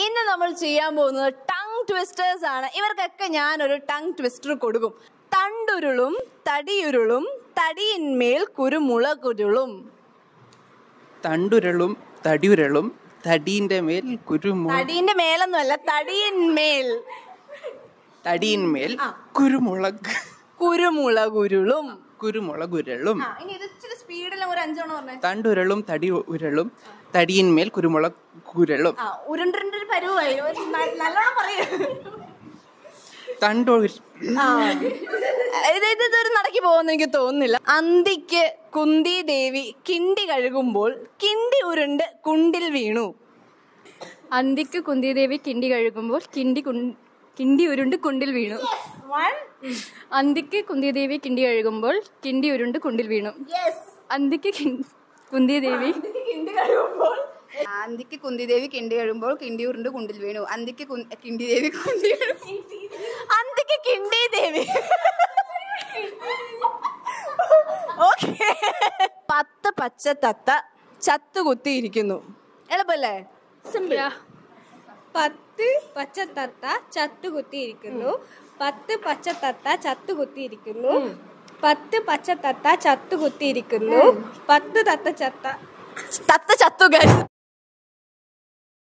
ഇന്ന് നമ്മൾ ചെയ്യാൻ പോകുന്നത് ടങ് ട്വിസ്റ്റേഴ്സ് ആണ് ഇവർക്കൊക്കെ ഞാനൊരു ടങ് ട്വിസ്റ്റർ കൊടുക്കും തണ്ടുരുളും തടിയുരുളും തടിയിന്മേൽ കുരുമുളകുരുളും തണ്ടുരളും തടിയുരളും തടീന്റെ മേൽ കുരുമു തടീന്റെ മേലൊന്നുമല്ല തടിയിന്മേൽ തടിയിന്മേൽ കുരുമുളക് കുരുമുളകുരുളും കുരുമുളകുരളും ആ, ഇനി ഇത് ഇച്ചിരി സ്പീഡിലും ഒരു അഞ്ചെണ്ണം പറഞ്ഞേ തണ്ടുരളും തടി ഉരളും തടിയിന്മേൽ കുരുമുളക് കുരളും ആ ഉരുണ്ടിന്റെ ഒരു പരുവായി ഒരു ന- നല്ലോണം പറയൂ തണ്ടു ആ. ഇത് ഇത് ഇതൊരു നടക്കി പോകുന്ന എനിക്ക് തോന്നുന്നില്ല അന്തിക്ക് കുന്തി ദേവി കിണ്ടി കഴുകുമ്പോൾ കിണ്ടി ഉരുണ്ട് കുണ്ടിൽ വീണു അന്തിക്ക് കുന്തിദേവി കിണ്ടി കഴുകുമ്പോൾ കിണ്ടി കുൺ- കിണ്ടി ഉരുണ്ട് കുണ്ടിൽ വീണു അന്തിക്ക് കുന്തിദേവി കിണ്ടി കഴുകുമ്പോൾ കിണ്ടി ഉരുണ്ട് കുണ്ടിൽ വീണു അന്തിക്ക് കിൻ- കുന്തിദേവി കിണ്ടി കഴുകുമ്പോൾ അന്തിക്ക് കുന്തിദേവി കിണ്ടി കഴിയുമ്പോൾ കിണ്ടി ഉരുണ്ട് കുണ്ടിൽ വീണു അന്തിക്ക് കുൻ- കിണ്ടിദേവി കുണ്ടി അന്തിക്ക് കിണ്ടി ദേവി ഓക്കെ പത്ത് പച്ച തത്ത ചത്തു കുത്തിയിരിക്കുന്നു എളുപ്പല്ലേ പത്ത് പച്ച തത്ത ചത്തു കുത്തിയിരിക്കുന്നു പത്ത് പച്ച തത്ത ചത്തു കുത്തിയിരിക്കുന്നു പത്ത് പച്ച തത്ത ചത്തു കുത്തിയിരിക്കുന്നു പത്ത് തത്ത ചത്ത തത്ത ചത്തു guys.